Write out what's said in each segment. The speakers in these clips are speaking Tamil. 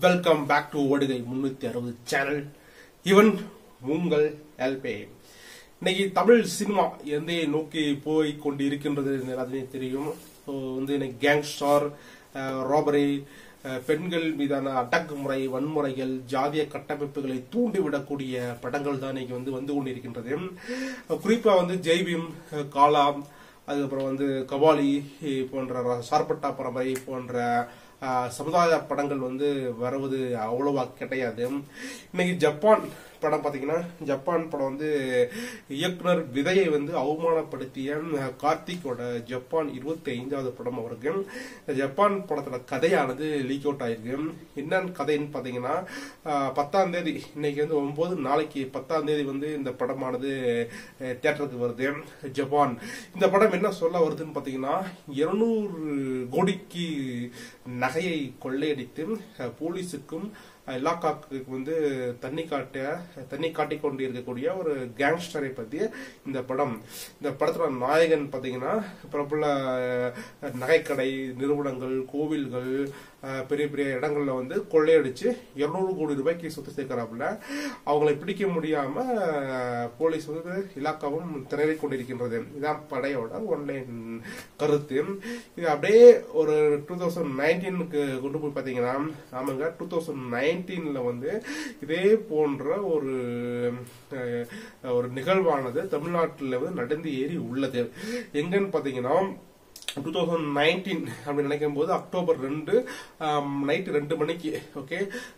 வெல்கம் பேக் டு ஓடுகை முன்னூத்தி அறுபது சேனல் இவன் உங்கள் எல்பே இன்னைக்கு தமிழ் சினிமா எந்த நோக்கி போய் கொண்டு இருக்கின்றது எல்லாத்துலேயும் தெரியும் ஸோ வந்து இன்னைக்கு கேங்ஸ்டார் ராபரி பெண்கள் மீதான அடக்குமுறை வன்முறைகள் ஜாதிய கட்டமைப்புகளை தூண்டிவிடக்கூடிய படங்கள் தான் இன்னைக்கு வந்து வந்து கொண்டிருக்கின்றது குறிப்பா வந்து ஜெய்பீம் காலா அதுக்கப்புறம் வந்து கபாலி போன்ற சார்பட்டா பரம்பரை போன்ற ஆஹ், சமுதாய படங்கள் வந்து வருவது அவ்வளவா கிடையாது இன்னைக்கு ஜப்பான் படம் பாத்தீங்கன்னா ஜப்பான் படம் வந்து இயக்குனர் விதையை வந்து அவமானப்படுத்திய அஹ், கார்த்திக்கோட ஜப்பான் இருபத்தி ஐந்தாவது படம் அவருக்கு இந்த ஜப்பான் படத்தோட கதையானது லீக் அவுட் ஆயிருக்கு என்னன்னு கதைன்னு பாத்தீங்கன்னா ஆஹ், பத்தாம் தேதி இன்னைக்கு வந்து ஒன்பது நாளைக்கு பத்தாம் தேதி வந்து இந்த படமானது தியேட்டருக்கு வருது ஜப்பான் இந்த படம் என்ன சொல்ல வருதுன்னு பாத்தீங்கன்னா இருநூறு கோடிக்கு நகையை கொள்ளையடித்து அஹ், போலீஸுக்கும் இலாக்காக்கு வந்து தண்ணி காட்ட தண்ணி காட்டிக் கொண்டு இருக்கக்கூடிய ஒரு கேங்ஸ்டரை பத்தி இந்த படம் இந்த படத்தோட நாயகன் பாத்தீங்கன்னா பிரபல அஹ், நகைக்கடை நிறுவனங்கள் கோவில்கள் அஹ், பெரிய பெரிய இடங்கள்ல வந்து கொள்ளையடிச்சு இருநூறு கோடி ரூபாய்க்கு சொத்து சேர்க்கிறாப்புல அவங்களை பிடிக்க முடியாம அஹ், போலீஸ் வந்து இலாக்காவும் திணறி கொண்டிருக்கின்றது இதான் படையோட ஒன்லைன் கருத்து இது அப்படியே ஒரு டூ தௌசண்ட் நைன்டீனுக்கு கொண்டு போய் பாத்தீங்கன்னா ஆமாங்க டூ தௌசண்ட் நைன்டீன்ல வந்து இதே போன்ற ஒரு அஹ், ஒரு நிகழ்வானது தமிழ்நாட்டில் வந்து நடந்து ஏறி உள்ளது எங்கன்னு பாத்தீங்கன்னா டூ தௌசண்ட் நைன்டீன் அப்படின்னு நினைக்கும் போது அக்டோபர் ரெண்டு நைட்டு ரெண்டு மணிக்கு ஓகே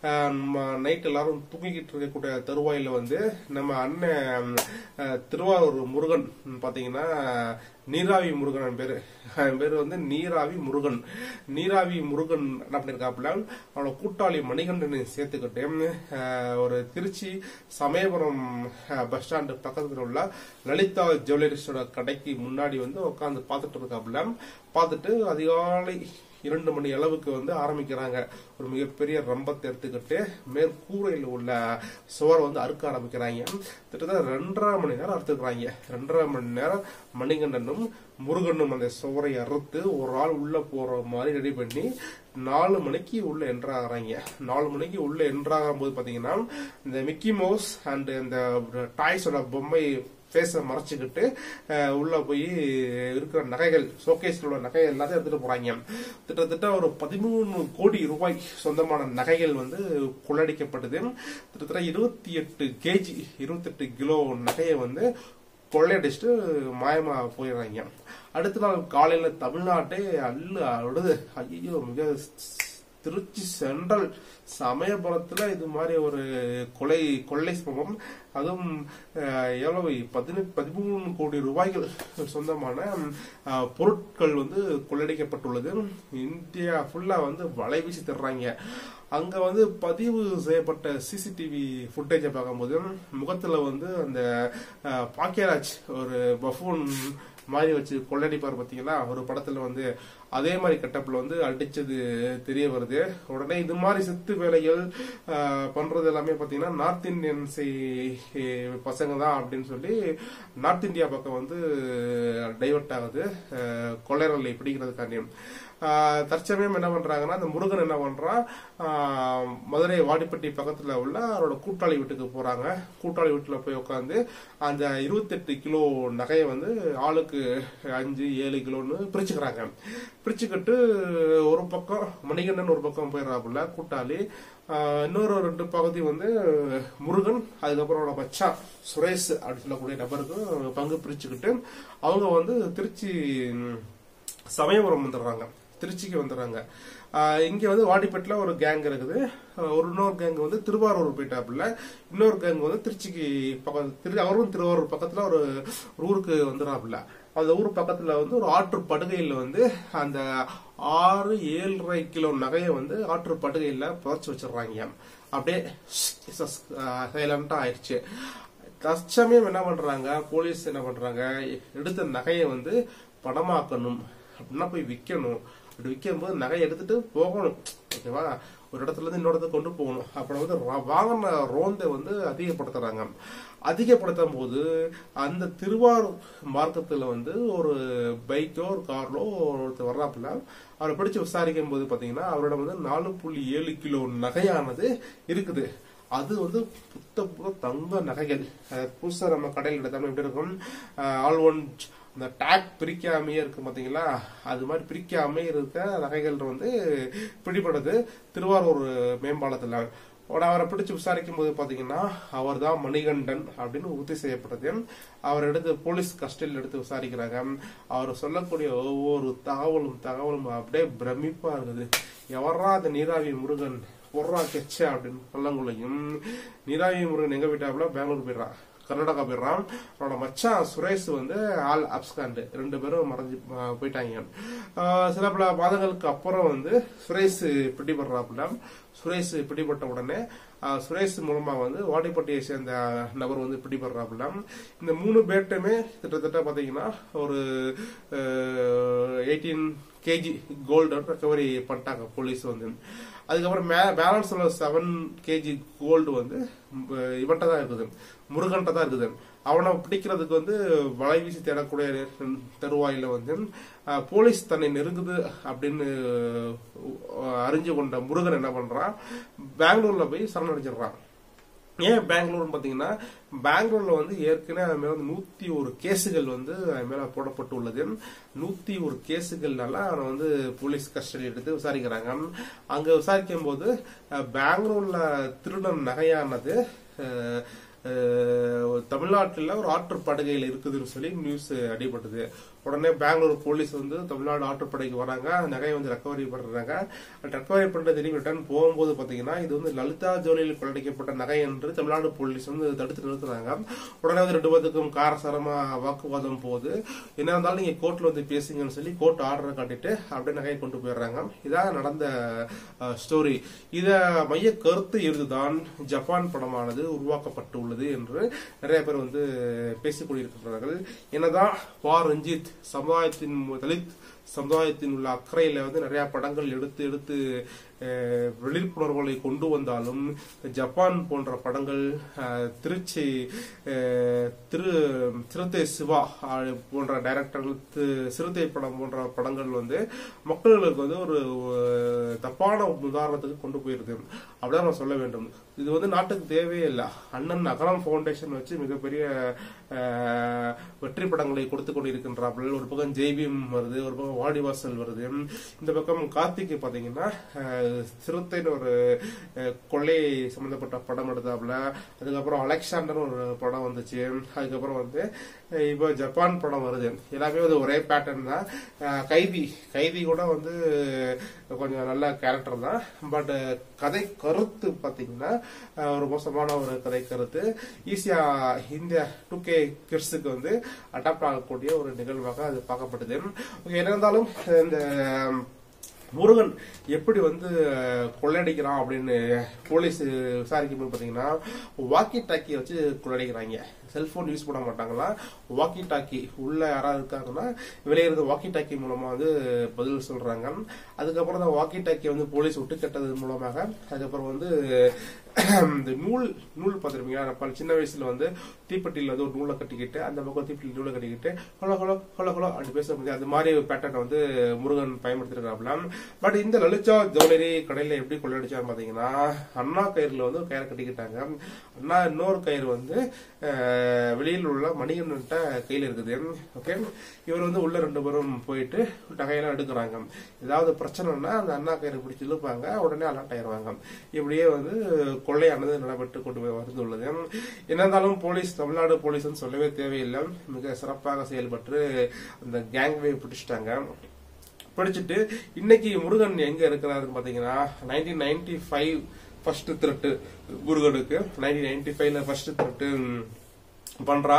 நைட் எல்லாரும் தூங்கிக்கிட்டு இருக்கக்கூடிய தருவாயில வந்து நம்ம அண்ணன் அஹ், திருவாரூர் முருகன் பாத்தீங்கன்னா நீராவி முருகன் பேரு அவன் பேரு வந்து நீராவி முருகன் நீராவி முருகன் என்ன பண்ணிருக்காப்புல அவனோட கூட்டாளி மணிகண்டனை சேர்த்துக்கிட்டு அஹ், ஒரு திருச்சி சமயபுரம் அஹ், பஸ் ஸ்டாண்டு பக்கத்துல உள்ள லலிதா ஜுவல்லரிஸோட கடைக்கு முன்னாடி வந்து உட்காந்து பார்த்துட்டு இருக்காப்புல பார்த்துட்டு அதிகாலை இரண்டு மணி அளவுக்கு வந்து ஆரம்பிக்கிறாங்க ஒரு மிகப்பெரிய ரம்பத்தை எடுத்துக்கிட்டு மேற்கூரையில் உள்ள சுவர் வந்து அறுக்க ஆரம்பிக்கிறாங்க கிட்டத்தட்ட ரெண்டரை மணி நேரம் அறுத்துக்கிறாங்க ரெண்டரை மணி நேரம் மணிகண்டனும் முருகனும் அந்த சுவரை அறுத்து ஒரு ஆள் உள்ள போற மாதிரி ரெடி பண்ணி நாலு மணிக்கு உள்ள என்ட்ரு ஆகுறாங்க நாலு மணிக்கு உள்ள என்ட்ரு ஆகும் போது பாத்தீங்கன்னா இந்த மிக்கி மவுஸ் அண்ட் இந்த டாய்ஸோட பொம்மை ஃபேஸை மறைச்சிக்கிட்டு அஹ், உள்ள போய் இருக்கிற நகைகள் ஷோகேஸ்ல உள்ள நகை எல்லாத்தையும் எடுத்துட்டு போறாங்க கிட்டத்தட்ட ஒரு பதிமூணு கோடி ரூபாய் சொந்தமான நகைகள் வந்து கொள்ளடிக்கப்பட்டது கிட்டத்தட்ட இருபத்தி எட்டு கேஜி இருபத்தெட்டு கிலோ நகையை வந்து கொள்ளையடிச்சுட்டு மாயமா போயிடுறாங்க அடுத்த நாள் காலையில தமிழ்நாட்டே அல்லு அழுது ஐயோ மிக திருச்சி சென்ட்ரல் சமயபுரத்துல இது மாதிரி ஒரு கொலை கொள்ளை சம்பவம் அதுவும் அஹ், எவ்வளவு பதினெட்டு பதிமூணு கோடி ரூபாய்கள் சொந்தமான அஹ், பொருட்கள் வந்து கொள்ளடிக்கப்பட்டுள்ளது இந்தியா ஃபுல்லா வந்து வலை வீசி தர்றாங்க அங்க வந்து பதிவு செய்யப்பட்ட சிசிடிவி ஃபுட்டேஜை பார்க்கும்போது முகத்துல வந்து அந்த அஹ், பாக்கியராஜ் ஒரு பஃபூன் மாதிரி வச்சு கொள்ளடிப்பார் பாத்தீங்களா ஒரு படத்துல வந்து அதே மாதிரி கட்டப்ல வந்து அடிச்சது தெரிய வருது உடனே இது மாதிரி சித்து வேலைகள் ஆஹ், பண்றது எல்லாமே பாத்தீங்கன்னா நார்த் இந்தியன்ஸை பசங்க தான் அப்படின்னு சொல்லி நார்த் இந்தியா பக்கம் வந்து டைவர்ட் ஆகுது ஆஹ், கொள்ளையர்களை பிடிக்கிறதுக்காண்டியும் ஆஹ், தற்சமயம் என்ன பண்றாங்கன்னா அந்த முருகன் என்ன பண்றான் ஆஹ், மதுரை வாடிப்பட்டி பக்கத்துல உள்ள அவரோட கூட்டாளி வீட்டுக்கு போறாங்க கூட்டாளி வீட்டுல போய் உட்காந்து அந்த இருபத்தெட்டு கிலோ நகையை வந்து ஆளுக்கு அஞ்சு ஏழு கிலோன்னு பிரிச்சுக்கிறாங்க பிரிச்சுக்கிட்டு ஒரு பக்கம் மணிகண்டன் ஒரு பக்கம் போயிடுறாப்புல கூட்டாளி ஆஹ், இன்னொரு ரெண்டு பகுதி வந்து முருகன் அதுக்கப்புறம் அவரோட மச்சான் சுரேஷ் அப்படின்னு சொல்லக்கூடிய நபருக்கு பங்கு பிரிச்சுக்கிட்டு அவங்க வந்து திருச்சி ம், சமயபுரம் வந்துடுறாங்க திருச்சிக்கு வந்துடுறாங்க ஆஹ் இங்க வந்து வாடிப்பேட்டில் ஒரு கேங் இருக்குது ஆஹ் ஒரு இன்னொரு கேங் வந்து திருவாரூர் போயிட்டாப்புல இன்னொரு கேங் வந்து திருச்சிக்கு பக்கம் திரு அவரும் திருவாரூர் பக்கத்துல ஒரு ஒரு ஊருக்கு வந்துடுறாப்புல அந்த ஊர் பக்கத்துல வந்து ஒரு ஆற்று படுகையில வந்து அந்த ஆறு ஏழரை கிலோ நகையை வந்து ஆற்று படுகையில புதைச்சு வச்சிடுறாங்க அப்படியே சைலண்டா ஆயிடுச்சு தற்சமயம் என்ன பண்றாங்க போலீஸ் என்ன பண்றாங்க எடுத்த நகையை வந்து பணமாக்கணும் அப்படின்னா போய் விற்கணும் அப்படி விற்கும் போது நகை எடுத்துட்டு போகணும் ஓகேவா ஒரு இடத்துல இருந்து இன்னொரு இடத்துக்கு கொண்டு போகணும் அப்புறம் வந்து ரா- வாகன ரோந்தை வந்து அதிகப்படுத்துறாங்க அதிகப்படுத்தும் போது அந்த திருவாரூர் மார்க்கத்துல வந்து ஒரு பைக்கோ ஒரு கார்லோ ஒருத்தர் வர்றாப்புல அவரை பிடிச்சு விசாரிக்கும் போது பாத்தீங்கன்னா அவரிடம் வந்து நாலு புள்ளி ஏழு கிலோ நகையானது இருக்குது அது வந்து புத்த புத்த தங்க நகைகள் அஹ் புதுசா நம்ம கடையில் எடுத்தாலும் எப்படி இருக்கும் ஆல் ஒன் அந்த டேக் பிரிக்காமையே இருக்கு பாத்தீங்களா அது மாதிரி பிரிக்காம இருக்க நகைகள் வந்து பிடிபடுது திருவாரூர் மேம்பாலத்துல உடனே அவரை பிடிச்சு விசாரிக்கும் போது பாத்தீங்கன்னா அவர் தான் மணிகண்டன் அப்படின்னு உறுதி செய்யப்பட்டது அவர் எடுத்து போலீஸ் கஸ்டடியில் எடுத்து விசாரிக்கிறாங்க அவர் சொல்லக்கூடிய ஒவ்வொரு தகவலும் தகவலும் அப்படியே பிரமிப்பா இருக்குது எவரா அந்த நீராவி முருகன் பொர்ரா கெச்ச அப்படின்னு சொல்லங்குள்ளையும் நீராவி முருகன் எங்க போயிட்டாப்புல பெங்களூர் போயிடுறான் கர்நாடகா போயிடுறான் அவனோட மச்சான் சுரேஷ் வந்து ஆல் அப்ஸ்காண்டு ரெண்டு பேரும் மறைஞ்சு அஹ், போயிட்டாங்க அஹ், சில பல மாதங்களுக்கு அப்புறம் வந்து சுரேஷ் பிடிபடுறாப்புல சுரேஷ் பிடிபட்ட உடனே அஹ், சுரேஷ் மூலமா வந்து வாடிப்பட்டியை சேர்ந்த நபர் வந்து பிடிபடுறாப்புல இந்த மூணு பேர்ட்டுமே கிட்டத்தட்ட பாத்தீங்கன்னா ஒரு எயிட்டீன் கேஜி கோல்டு ரெக்கவரி பண்ணிட்டாங்க போலீஸ் வந்து அதுக்கப்புறம் பேலன்ஸ் உள்ள செவன் கேஜி கோல்டு வந்து இவன்ட்ட தான் இருக்குது முருகன்ட்ட தான் இருக்குது அவனை பிடிக்கிறதுக்கு வந்து வலை வீசி தேடக்கூடிய தருவாயில வந்து அஹ், போலீஸ் தன்னை நெருங்குது அப்படின்னு அஹ், அறிஞ்சு கொண்ட முருகன் என்ன பண்றான் பெங்களூர்ல போய் சரணடைஞ்சிடுறான் ஏன் பெங்களூர்னு பாத்தீங்கன்னா பெங்களூர்ல வந்து ஏற்கனவே அவன் மேல வந்து நூத்தி ஒரு கேசுகள் வந்து அவன் மேல போடப்பட்டு உள்ளது நூத்தி ஒரு கேசுகள்னால அவனை வந்து போலீஸ் கஸ்டடி எடுத்து விசாரிக்கிறாங்க அங்க விசாரிக்கும் போது அஹ், பெங்களூர்ல திருடன் நகையானது அஹ், அஹ், தமிழ்நாட்டுல ஒரு ஆற்றுப்படுகையில் இருக்குதுன்னு சொல்லி நியூஸ் அடிபட்டது உடனே பெங்களூர் போலீஸ் வந்து தமிழ்நாடு ஆற்றுப்படைக்கு வராங்க நகையை வந்து ரெக்கவரி பண்றாங்க ரெக்கவரி பண்ணிட்டு திரும்பி ரிட்டர்ன் போகும்போது பாத்தீங்கன்னா இது வந்து லலிதா ஜோலியில் கொள்ளடிக்கப்பட்ட நகை என்று தமிழ்நாடு போலீஸ் வந்து தடுத்து நிறுத்துறாங்க உடனே வந்து ரெண்டு பேத்துக்கும் காரசாரமா வாக்குவாதம் போகுது என்ன இருந்தாலும் நீங்க கோர்ட்ல வந்து பேசுங்கன்னு சொல்லி கோர்ட் ஆர்டர் காட்டிட்டு அப்படியே நகையை கொண்டு போயிடுறாங்க இதான் நடந்த ஸ்டோரி இத மைய கருத்து இருந்துதான் ஜப்பான் படமானது உருவாக்கப்பட்டு உள்ளது என்று நிறைய பேர் வந்து பேசிக் கொண்டிருக்கிறார்கள் என்னதான் பா ரஞ்சித் சமுதாயத்தின் மு- தலித் சமுதாயத்தின் உள்ள அக்கறையில வந்து நிறைய படங்கள் எடுத்து எடுத்து அஹ், விழிப்புணர்வுகளை கொண்டு வந்தாலும் ஜப்பான் போன்ற படங்கள் அஹ், திருச்சி அஹ், திரு சிறுத்தை சிவா அஹ், போன்ற டைரக்டர்கள் தி- சிறுத்தை படம் போன்ற படங்கள் வந்து மக்களுக்கு வந்து ஒரு அஹ், தப்பான உதாரணத்துக்கு கொண்டு போயிருது அப்படிதான் நான் சொல்ல வேண்டும் இது வந்து நாட்டுக்கு தேவையே இல்லை அண்ணன் அகரம் ஃபவுண்டேஷன் வச்சு மிகப்பெரிய அஹ், வெற்றி படங்களை கொடுத்து கொண்டிருக்கின்றார்கள் ஒரு பக்கம் ஜெய்பீம் வருது ஒரு பக்கம் வாடிவாசல் வருது இந்த பக்கம் கார்த்திக் பாத்தீங்கன்னா அஹ், சிறுத்தைன்னு ஒரு அஹ், கொள்ளை சம்பந்தப்பட்ட படம் எடுத்தாப்புல அதுக்கப்புறம் அலெக்சாண்டர் ஒரு படம் வந்துச்சு அதுக்கப்புறம் வந்து அஹ், இப்போ ஜப்பான் படம் வருது எல்லாமே வந்து ஒரே பேட்டர்ன் தான் அஹ், கைதி கைதி கூட வந்து கொஞ்சம் நல்ல கேரக்டர் தான் பட் கதை கருத்து பாத்தீங்கன்னா அஹ், ஒரு மோசமான ஒரு கதை கருத்து ஈஸியா இந்த டூ கே கிட்ஸுக்கு வந்து அடாப்ட் ஆகக்கூடிய ஒரு நிகழ்வாக அது பார்க்கப்படுது Okay, என்ன இருந்தாலும் இந்த முருகன் எப்படி வந்து அஹ், கொள்ளையடிக்கிறான் அப்படின்னு போலீஸ் விசாரிக்கும் போது பாத்தீங்கன்னா வாக்கி டாக்கியை வச்சு கொள்ளையடிக்கிறாங்க செல்போன் யூஸ் பண்ண மாட்டாங்களா வாக்கி டாக்கி உள்ள யாராவது இருக்காங்கன்னா வெளியே இருந்து வாக்கி டாக்கி மூலமா வந்து பதில் சொல்றாங்க அதுக்கப்புறம் அந்த வாக்கி டாக்கி வந்து போலீஸ் விட்டு கட்டது மூலமாக அதுக்கப்புறம் வந்து இந்த நூல் நூல் பார்த்துருப்பீங்க அப்ப சின்ன வயசுல வந்து தீப்பெட்டியில வந்து ஒரு நூலை கட்டிக்கிட்டு அந்த பக்கம் தீப்பெட்டி நூலை கட்டிக்கிட்டு ஹலோ ஹலோ ஹலோ ஹலோ அப்படி பேச முடியாது அது மாதிரி பேட்டர்ன் வந்து முருகன் பயன்படுத்திருக்காப்ல பட் இந்த லலிதா ஜுவல்லரி கடையில எப்படி கொள்ளடிச்சான்னு பாத்தீங்கன்னா அண்ணா கயிறுல வந்து ஒரு கயிறை கட்டிக்கிட்டாங்க அண்ணா இன்னொரு கயிறு வந்து அஹ், வெளியில் உள்ள மணிகண்ட கையில இருக்குது ஓகே இவர் வந்து உள்ள ரெண்டு பேரும் போயிட்டு நகையெல்லாம் எடுக்கிறாங்க ஏதாவது பிரச்சனைனா அந்த அண்ணா கயிறு பிடிச்சி இழுப்பாங்க உடனே அலர்ட் ஆயிருவாங்க இப்படியே வந்து கொள்ளையானது நடைபெற்று கொண்டு போய் வந்துள்ளது என்ன இருந்தாலும் போலீஸ் தமிழ்நாடு போலீஸ்னு சொல்லவே தேவையில்லை மிக சிறப்பாக செயல்பட்டு அந்த கேங்வே பிடிச்சிட்டாங்க பிடிச்சிட்டு இன்னைக்கு முருகன் எங்க இருக்கிறாருன்னு பாத்தீங்கன்னா நைன்டீன் நைன்டி ஃபைவ் ஃபர்ஸ்ட் திருட்டு முருகனுக்கு நைன்டீன் நைன்டி ஃபைவ்ல ஃபர்ஸ்ட் திருட்டு ம், பண்றான்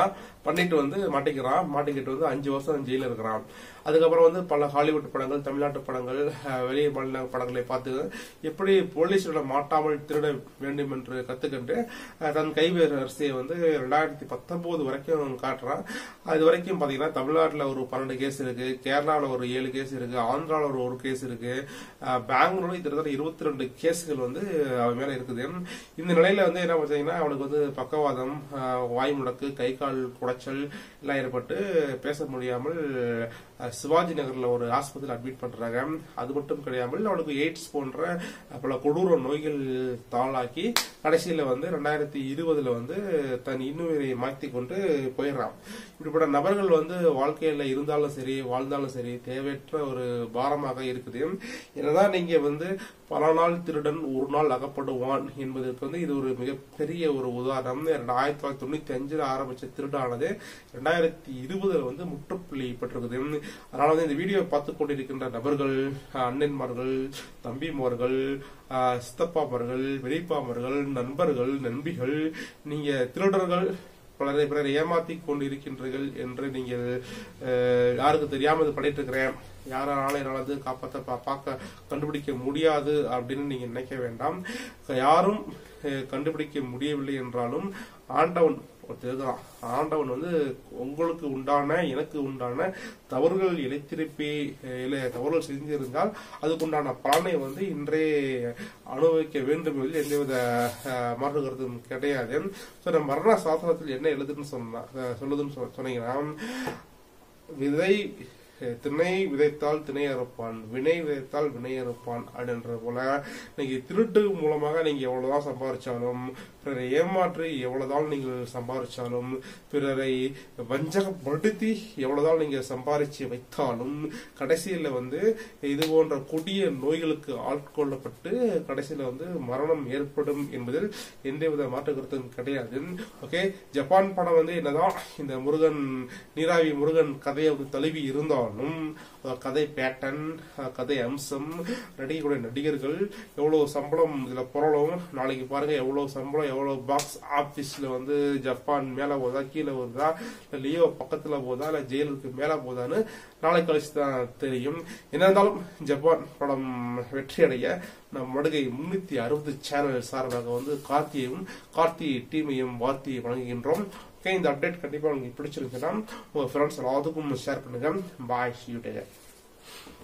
பண்ணிட்டு வந்து மாட்டிக்கிறான் மாட்டிக்கிட்டு வந்து அஞ்சு வருஷம் ஜெயில இருக்கிறான் அதுக்கப்புறம் வந்து பல ஹாலிவுட் படங்கள் தமிழ்நாட்டு படங்கள் அஹ், வெளி மாநில படங்களை பார்த்து எப்படி போலீஸிடம் மாட்டாமல் திருட வேண்டும் என்று கத்துக்கிட்டு அஹ், தன் கைவரிசையை வந்து ரெண்டாயிரத்தி பத்தொன்பது வரைக்கும் காட்டுறான் அது வரைக்கும் பாத்தீங்கன்னா தமிழ்நாட்டுல ஒரு பன்னெண்டு கேஸ் இருக்கு கேரளாவில் ஒரு ஏழு கேஸ் இருக்கு ஆந்திராவில் ஒரு ஒரு கேஸ் இருக்கு அஹ், பெங்களூர்ல கிட்டத்தட்ட இருபத்தி ரெண்டு கேஸ்கள் வந்து அவன் மேல இருக்குது இந்த நிலையில வந்து என்ன பார்த்தீங்கன்னா அவனுக்கு வந்து பக்கவாதம் அஹ், வாய் முடக்கு கை கால் குடைச்சல் எல்லாம் ஏற்பட்டு பேச முடியாமல் அஹ், சிவாஜி நகர்ல ஒரு ஆஸ்பத்திரியில் அட்மிட் பண்றாங்க அது மட்டும் கிடையாமல் அவனுக்கு எய்ட்ஸ் போன்ற பல கொடூர நோய்கள் தாளாக்கி கடைசியில வந்து ரெண்டாயிரத்தி இருபதுல வந்து தன் இன்னுயிரை மாற்றி கொண்டு போயிடுறான் இப்படிப்பட்ட நபர்கள் வந்து வாழ்க்கையில இருந்தாலும் சரி வாழ்ந்தாலும் சரி தேவையற்ற ஒரு பாரமாக இருக்குது என்னதான் நீங்க வந்து பல நாள் திருடன் ஒரு நாள் அகப்படுவான் என்பதற்கு வந்து இது ஒரு மிகப்பெரிய ஒரு உதாரணம் ஆயிரத்தி தொள்ளாயிரத்தி தொண்ணூத்தி அஞ்சுல ஆரம்பிச்ச திருடானது ரெண்டாயிரத்தி இருபதுல வந்து முற்றுப்புள்ளி பெற்றிருக்குது அதனால வந்து இந்த வீடியோ பார்த்து கொண்டிருக்கின்ற நபர்கள் அஹ், அண்ணன்மார்கள் தம்பிமார்கள் அஹ், சித்தப்பாமார்கள் வெளிப்பாமார்கள் நண்பர்கள் நண்பிகள் நீங்க திருடர்கள் பலரை பிறரை ஏமாத்தி கொண்டிருக்கின்றீர்கள் என்று நீங்கள் அஹ், யாருக்கு தெரியாம இது பண்ணிட்டு இருக்கிறேன் யாரால என்னால வந்து காப்பாற்ற பா- பார்க்க கண்டுபிடிக்க முடியாது அப்படின்னு நீங்க நினைக்க வேண்டாம் யாரும் அஹ், கண்டுபிடிக்க முடியவில்லை என்றாலும் ஆண்டவன் ஒருத்தர் இருக்கிறான். ஆண்டவன் வந்து உங்களுக்கு உண்டான எனக்கு உண்டான தவறுகள் இழைத்திருப்பே அஹ், இல்லை தவறுகள் செஞ்சிருந்தால் அதுக்குண்டான பலனை வந்து இன்றே அனுபவிக்க வேண்டும் என்பதில் எந்தவித அஹ், மாற்று கருத்தும் கிடையாது ஸோ நம்ம மரண சாசனத்தில் என்ன எழுதுன்னு சொன்னா அஹ், சொல்லுதுன்னு சொ- சொன்னீங்கன்னா விதை அஹ், திணை விதைத்தால் திணை அறுப்பான் வினை விதைத்தால் வினை அறுப்பான் அப்படின்ற போல நீங்க திருட்டு மூலமாக நீங்க எவ்வளவுதான் சம்பாதிச்சாலும் பிறரை ஏமாற்றி எவ்வளவுதான் நீங்கள் சம்பாதிச்சாலும் பிறரை வஞ்சகப்படுத்தி எவ்வளவுதான் நீங்க சம்பாதிச்சு வைத்தாலும் கடைசியில வந்து இது போன்ற கொடிய நோய்களுக்கு ஆட்கொள்ளப்பட்டு கடைசியில வந்து மரணம் ஏற்படும் என்பதில் எந்தவித மாற்று கருத்தும் கிடையாது ஓகே ஜப்பான் படம் வந்து என்னதான் இந்த முருகன் நீராவி முருகன் கதையை வந்து தழுவி இருந்தாலும் அஹ், கதை பேட்டன் அஹ், கதை அம்சம் நடிகக்கூடிய நடிகர்கள் எவ்வளவு சம்பளம் இதுல புரளும் நாளைக்கு பாருங்க எவ்வளவு சம்பளம் எவ்வளவு பாக்ஸ் ஆபீஸ்ல வந்து ஜப்பான் மேல போதா கீழே வருதா இல்ல லியோ பக்கத்துல போதா இல்ல ஜெயிலுக்கு மேல போதான்னு நாளை கழிச்சு தான் தெரியும் என்ன இருந்தாலும் ஜப்பான் படம் வெற்றி அடைய நம் மடுகை முன்னூத்தி அறுபது சேனல் சார்பாக வந்து கார்த்தியையும் கார்த்தி டீமையும் வாழ்த்தி வழங்குகின்றோம் ஓகே இந்த அப்டேட் கண்டிப்பா உங்களுக்கு பிடிச்சிருந்துச்சுன்னா உங்க ஃப்ரெண்ட்ஸ் எல்லாத்துக்கும் ஷேர் பண்ணுங்க பாய் யூ டேக்